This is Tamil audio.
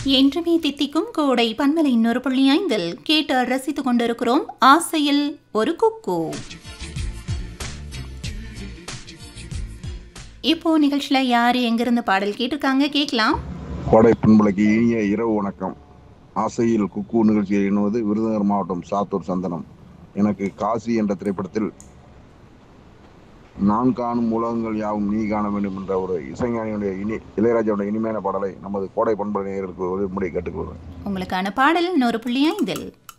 என்றுமே தித்திக்கும் கோடை பன்மலை இன்னொரு புள்ளி ஐந்தில் கேட்டு ரசித்துக் கொண்டிருக்கிறோம் ஆசையில் ஒரு குக்கு இப்போ நிகழ்ச்சியில யாரு எங்கிருந்து பாடல் கேட்டிருக்காங்க கேட்கலாம் கோடை பண்பலைக்கு இனிய இரவு வணக்கம் ஆசையில் குக்கு நிகழ்ச்சியை எண்ணுவது விருதுநகர் மாவட்டம் சாத்தூர் சந்தனம் எனக்கு காசி என்ற திரைப்படத்தில் நான் காணும் உலகங்கள் யாவும் நீ காண வேண்டும் என்ற ஒரு இசைஞானியுடைய இனி இளையராஜாவுடைய இனிமையான பாடலை நமது கோடை பண்பலை நேயர்களுக்கு ஒரு முறை கேட்டுக்கொள்கிறேன் உங்களுக்கான பாடல் இன்னொரு புள்ளி ஐந்தில்